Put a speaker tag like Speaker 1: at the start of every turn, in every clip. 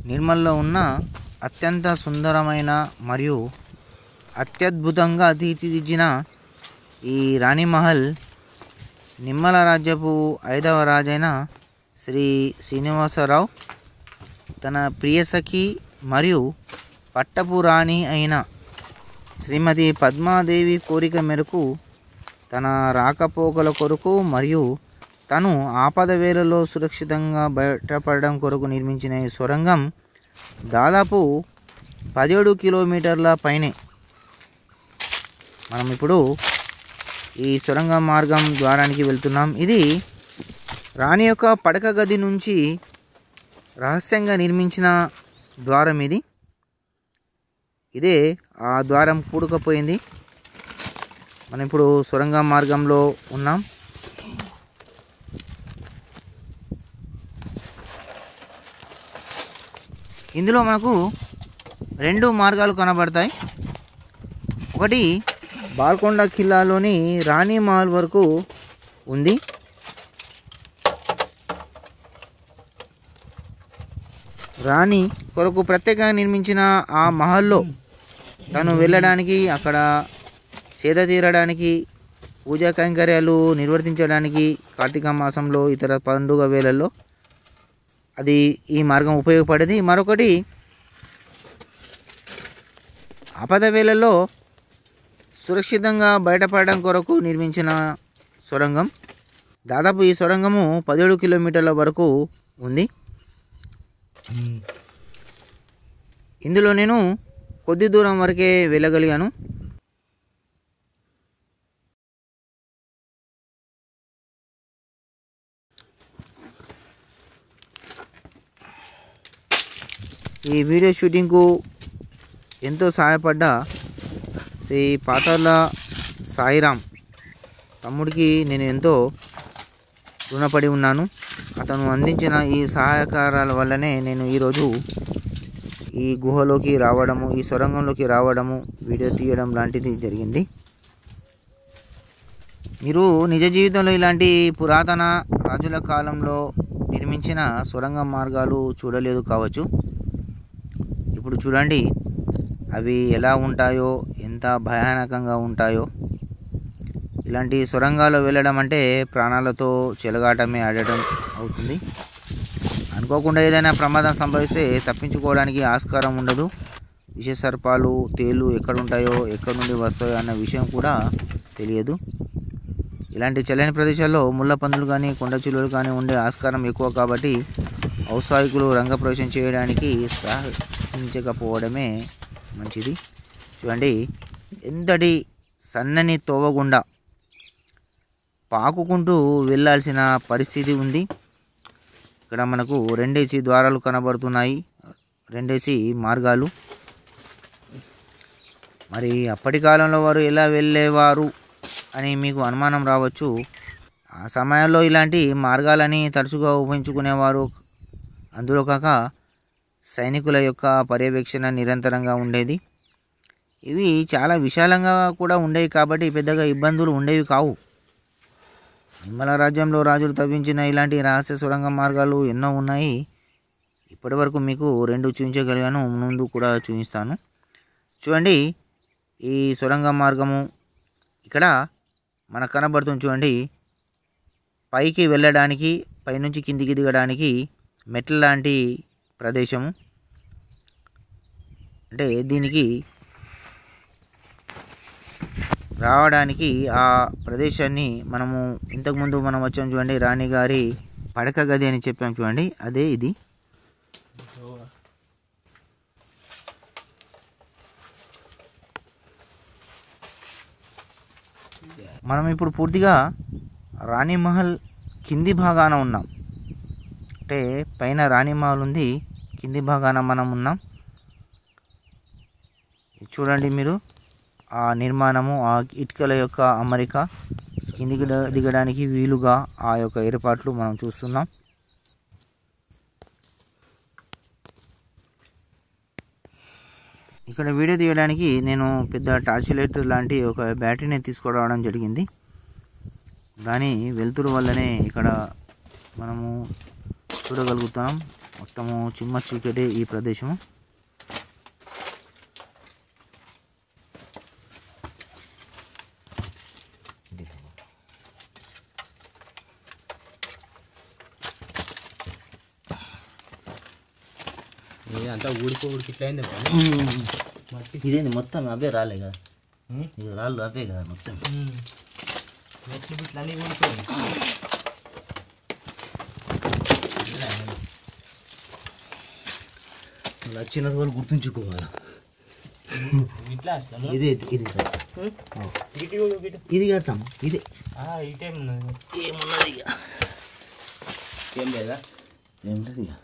Speaker 1: నిర్మల్లో ఉన్న అత్యంత సుందరమైన మరియు అత్యద్భుతంగా తీర్చిదిద్దిన ఈ రాణిమహల్ నిమ్మల రాజ్యపు ఐదవ రాజైన శ్రీ శ్రీనివాసరావు తన ప్రియసఖి మరియు పట్టపు రాణి అయిన శ్రీమతి పద్మాదేవి కోరిక మేరకు తన రాకపోకల కొరకు మరియు తను ఆపద వేళలో సురక్షితంగా బయటపడడం కొరకు నిర్మించిన ఈ సొరంగం దాదాపు పదిహేడు కిలోమీటర్ల పైనే మనం ఇప్పుడు ఈ సొరంగ మార్గం ద్వారానికి వెళ్తున్నాం ఇది రాణి యొక్క పడక గది నుంచి రహస్యంగా నిర్మించిన ద్వారం ఇది ఇదే ఆ ద్వారం కూడుకపోయింది మనం ఇప్పుడు సొరంగ మార్గంలో ఉన్నాం ఇందులో మనకు రెండు మార్గాలు కనబడతాయి ఒకటి బాల్కొండ ఖిల్లాలోని రాణి మహల్ వరకు ఉంది రాణి కొరకు ప్రత్యేకంగా నిర్మించిన ఆ మహల్లో తను వెళ్ళడానికి అక్కడ సేద తీరడానికి పూజా కైంకర్యాలు నిర్వర్తించడానికి కార్తీక మాసంలో ఇతర పండుగ వేళల్లో అది ఈ మార్గం ఉపయోగపడేది మరొకటి ఆపద వేళల్లో సురక్షితంగా బయటపడడం కొరకు నిర్మించిన సొరంగం దాదాపు ఈ సొరంగము పదిహేడు కిలోమీటర్ల వరకు ఉంది ఇందులో నేను కొద్ది దూరం వరకే వెళ్ళగలిగాను ఈ వీడియో షూటింగ్కు ఎంతో సహాయపడ్డ శ్రీ పాతర్ల సాయిరామ్ తమ్ముడికి నేను ఎంతో రుణపడి ఉన్నాను అతను అందించిన ఈ సహాయకారాల వల్లనే నేను ఈరోజు ఈ గుహలోకి రావడము ఈ సొరంగంలోకి రావడము వీడియో తీయడం లాంటిది జరిగింది మీరు నిజ జీవితంలో ఇలాంటి పురాతన రాజుల కాలంలో నిర్మించిన సొరంగ మార్గాలు చూడలేదు కావచ్చు ఇప్పుడు చూడండి అవి ఎలా ఉంటాయో ఎంత భయానకంగా ఉంటాయో ఇలాంటి సొరంగాలు వెళ్ళడం అంటే ప్రాణాలతో చెలగాటమే ఆడటం అవుతుంది అనుకోకుండా ఏదైనా ప్రమాదం సంభవిస్తే తప్పించుకోవడానికి ఆస్కారం ఉండదు విష సర్పాలు తేలు ఎక్కడ ఉంటాయో ఎక్కడి నుండి వస్తాయో అన్న విషయం కూడా తెలియదు ఇలాంటి చల్లని ప్రదేశాల్లో ముళ్ళ పందులు కానీ కొండ చిలువలు కానీ ఉండే ఆస్కారం ఎక్కువ కాబట్టి ఔత్సాహికులు రంగప్రవేశం చేయడానికి సాహసించకపోవడమే మంచిది చూడండి ఎంతటి సన్నని తోవగుండా పాకుకుంటూ వెళ్ళాల్సిన పరిస్థితి ఉంది ఇక్కడ మనకు రెండేసి ద్వారాలు కనబడుతున్నాయి రెండేసి మార్గాలు మరి అప్పటి కాలంలో వారు ఎలా వెళ్ళేవారు అని మీకు అనుమానం రావచ్చు ఆ సమయంలో ఇలాంటి మార్గాలని తరచుగా ఉపయోగించుకునేవారు అందులో కాక సైనికుల యొక్క పర్యవేక్షణ నిరంతరంగా ఉండేది ఇవి చాలా విశాలంగా కూడా ఉండేవి కాబట్టి పెద్దగా ఇబ్బందులు ఉండేవి కావు నిమ్మల రాజ్యంలో రాజులు తవ్వించిన ఇలాంటి రహస్య సొరంగ మార్గాలు ఎన్నో ఉన్నాయి ఇప్పటి వరకు మీకు రెండు చూపించగలిగాను ముందు కూడా చూపిస్తాను చూడండి ఈ సొరంగ మార్గము ఇక్కడ మనకు కనబడుతుంది చూడండి పైకి వెళ్ళడానికి పైనుంచి కిందికి దిగడానికి మెట్ల లాంటి ప్రదేశము అంటే దీనికి రావడానికి ఆ ప్రదేశాన్ని మనము ఇంతకుముందు మనం వచ్చాం చూడండి రాణి గారి పడక గది అని చెప్పాం చూడండి అదే ఇది మనం ఇప్పుడు పూర్తిగా రాణిమహల్ కింది భాగాన ఉన్నాం అంటే పైన రాణిమహల్ ఉంది కింది భాగాన మనం ఉన్నాం చూడండి మీరు ఆ నిర్మాణము ఆ ఇటుకల యొక్క అమరిక కిందికి ద- దిగడానికి వీలుగా ఆ యొక్క ఏర్పాట్లు మనం చూస్తున్నాం ఇక్కడ వీడియో తీయడానికి నేను పెద్ద టార్చ్ లైట్ లాంటి ఒక బ్యాటరీని తీసుకురావడం జరిగింది దాని వెలుతురు వల్లనే ఇక్కడ మనము చూడగలుగుతాం మొత్తము చిమ్మ చీకటి ఈ ప్రదేశం
Speaker 2: అంతా ఊడిపో ఉడికి ఇట్లా అయింది మట్టి
Speaker 1: ఇదేంది మొత్తం అవే రాలే కదా
Speaker 2: ఉమ్.
Speaker 1: ఇది రాళ్ళు అవే కదా మొత్తం
Speaker 2: మెట్లు బిట్లు అన్నీ ఊడిపోయాయి
Speaker 1: వచ్చిన వాళ్ళు గుర్తుంచుకోవాలి
Speaker 2: ఇట్లా అసలు
Speaker 1: ఇదే ఇది కదా.
Speaker 2: ఇటు కూడా ఇటు.
Speaker 1: ఇది కదా ఇది
Speaker 2: ఆ, ఇటేం ఉన్నది
Speaker 1: ఏమున్నది ఇక
Speaker 2: ఏం లేదా
Speaker 1: ఏం లేదు ఇక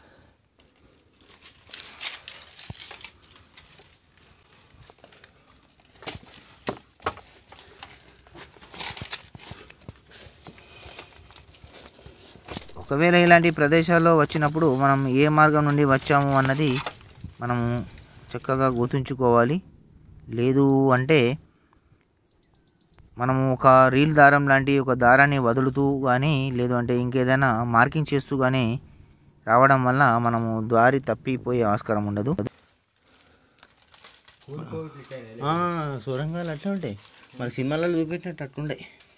Speaker 1: ఒకవేళ ఇలాంటి ప్రదేశాల్లో వచ్చినప్పుడు మనం ఏ మార్గం నుండి వచ్చాము అన్నది మనము చక్కగా గుర్తుంచుకోవాలి లేదు అంటే మనము ఒక రీల్ దారం లాంటి ఒక దారాన్ని వదులుతూ కానీ లేదు అంటే ఇంకేదైనా మార్కింగ్ చేస్తూ కానీ రావడం వల్ల మనము దారి తప్పిపోయే ఆస్కారం ఉండదు సొరంగాలు అట్లా ఉంటాయి మరి సినిమాలలో చూపెట్టినట్టు అట్లుండే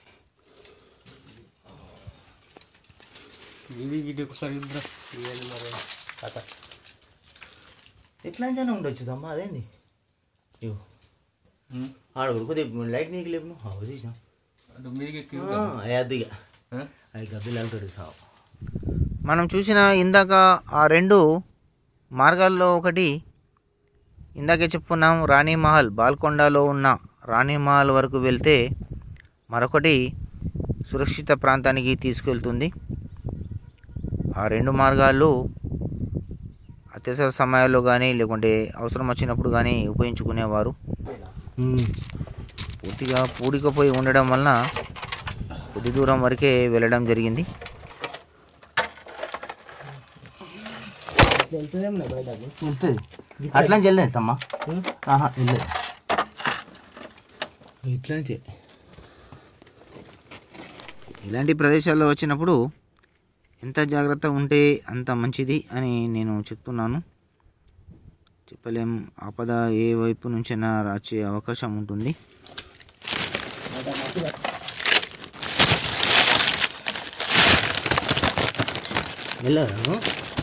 Speaker 2: ఇది ఇది ఒకసారి ఇద్దరు ఇదేంది మరి కథ
Speaker 1: ఎట్లా అంచనా ఉండొచ్చు తమ్మ అదేంది ఇగో ఆడ కొద్దిగా లైట్ నీకు లేపు చూసాం
Speaker 2: అటు మీదికి ఎక్కి
Speaker 1: అది
Speaker 2: ఆ?
Speaker 1: అది గబ్బిలాలతో సావు మనం చూసిన ఇందాక ఆ రెండు మార్గాల్లో ఒకటి ఇందాకే చెప్పుకున్నాం రాణి మహల్ బాల్కొండలో ఉన్న రాణి మహల్ వరకు వెళ్తే మరొకటి సురక్షిత ప్రాంతానికి తీసుకెళ్తుంది ఆ రెండు మార్గాలు అత్యవసర సమయాల్లో కానీ లేకుంటే అవసరం వచ్చినప్పుడు కానీ ఉపయోగించుకునేవారు పూర్తిగా పూడికపోయి ఉండడం వలన కొద్ది దూరం వరకే వెళ్ళడం జరిగింది
Speaker 2: వెళ్తుందేమో బయటకు
Speaker 1: వెళ్తుంది అట్లా వెళ్ళలేదు అమ్మా ఆహా వెళ్ళలేదు ఇట్లా ఇలాంటి ప్రదేశాల్లో వచ్చినప్పుడు ఎంత జాగ్రత్త ఉంటే అంత మంచిది అని నేను చెప్తున్నాను చెప్పలేం ఆపద ఏ వైపు నుంచైనా రాచే అవకాశం ఉంటుంది వెళ్ళాను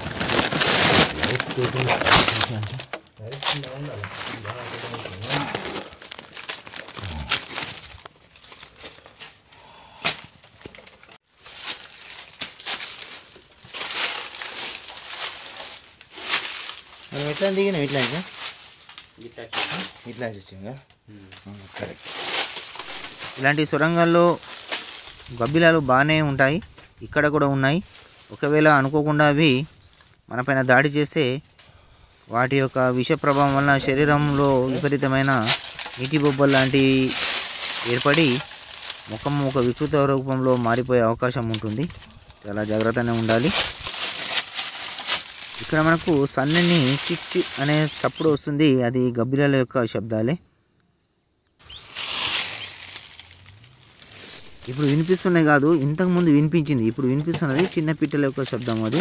Speaker 1: మనం ఎట్లా దిగినాం ఇట్లా ఇంకా?
Speaker 2: ఇట్లా
Speaker 1: ఇట్లా చూసాంగా కరెక్ట్ ఇలాంటి సొరంగాల్లో గబ్బిలాలు బాగానే ఉంటాయి ఇక్కడ కూడా ఉన్నాయి ఒకవేళ అనుకోకుండా అవి మనపైన దాడి చేస్తే వాటి యొక్క విష ప్రభావం వలన శరీరంలో విపరీతమైన నీటి బొబ్బలు లాంటివి ఏర్పడి ముఖం ఒక వికృత రూపంలో మారిపోయే అవకాశం ఉంటుంది చాలా జాగ్రత్తగానే ఉండాలి ఇక్కడ మనకు సన్నని చిచ్చి అనే చప్పుడు వస్తుంది అది గబ్బిలాల యొక్క శబ్దాలే ఇప్పుడు వినిపిస్తున్నాయి కాదు ఇంతకు ముందు వినిపించింది ఇప్పుడు వినిపిస్తున్నది చిన్న పిట్టల యొక్క శబ్దం అది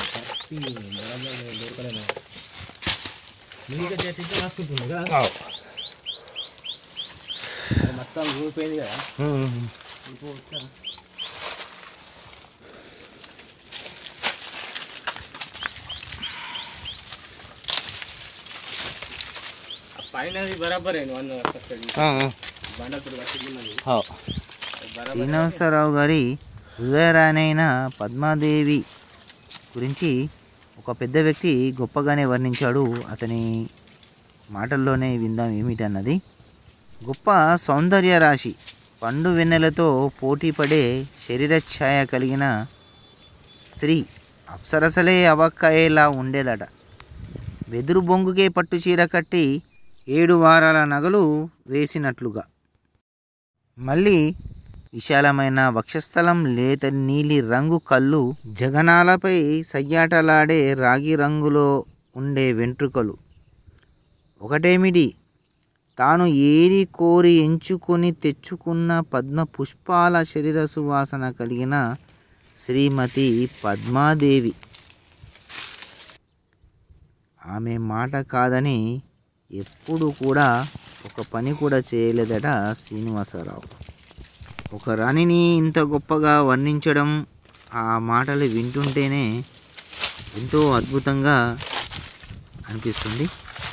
Speaker 2: మీదికి చేసి రాసుకుంటుంది కదా మొత్తం ఊడిపోయింది కదా ఇప్పుడు వచ్చా పైన బరాబర్ అయిన వన్ బండతుడు కట్టుకున్నది బరాబర్
Speaker 1: శ్రీనివాసరావు గారి హృదయరాణైన పద్మాదేవి గురించి ఒక పెద్ద వ్యక్తి గొప్పగానే వర్ణించాడు అతని మాటల్లోనే విందాం ఏమిటన్నది గొప్ప సౌందర్య రాశి పండు వెన్నెలతో పోటీ పడే శరీర ఛాయ కలిగిన స్త్రీ అప్సరసలే అవక్కయ్యేలా ఉండేదట వెదురు బొంగుకే పట్టు చీర కట్టి ఏడు వారాల నగలు వేసినట్లుగా మళ్ళీ విశాలమైన వక్షస్థలం లేత నీలి రంగు కళ్ళు జగనాలపై సయ్యాటలాడే రాగి రంగులో ఉండే వెంట్రుకలు ఒకటేమిటి తాను ఏరి కోరి ఎంచుకొని తెచ్చుకున్న పద్మ పుష్పాల శరీర సువాసన కలిగిన శ్రీమతి పద్మాదేవి ఆమె మాట కాదని ఎప్పుడు కూడా ఒక పని కూడా చేయలేదట శ్రీనివాసరావు ఒక రాణిని ఇంత గొప్పగా వర్ణించడం ఆ మాటలు వింటుంటేనే ఎంతో అద్భుతంగా అనిపిస్తుంది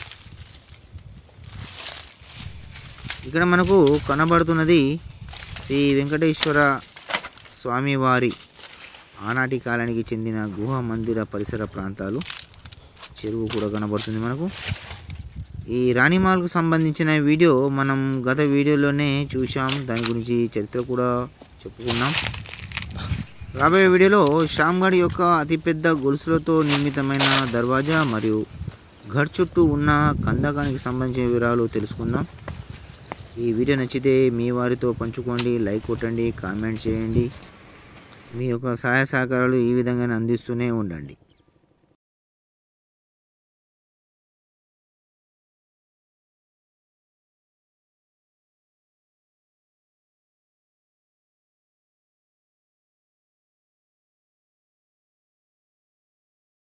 Speaker 1: ఇక్కడ మనకు కనబడుతున్నది శ్రీ వెంకటేశ్వర స్వామివారి ఆనాటి కాలానికి చెందిన గుహ మందిర పరిసర ప్రాంతాలు చెరువు కూడా కనబడుతుంది మనకు ఈ రాణిమాల్కు సంబంధించిన వీడియో మనం గత వీడియోలోనే చూసాం దాని గురించి చరిత్ర కూడా చెప్పుకున్నాం రాబోయే వీడియోలో శ్యామ్గఢ్ యొక్క అతిపెద్ద గొలుసులతో నిర్మితమైన దర్వాజా మరియు ఘర్ చుట్టూ ఉన్న కందకానికి సంబంధించిన వివరాలు తెలుసుకుందాం ఈ వీడియో నచ్చితే మీ వారితో పంచుకోండి లైక్ కొట్టండి కామెంట్ చేయండి మీ యొక్క సహాయ సహకారాలు ఈ విధంగానే అందిస్తూనే ఉండండి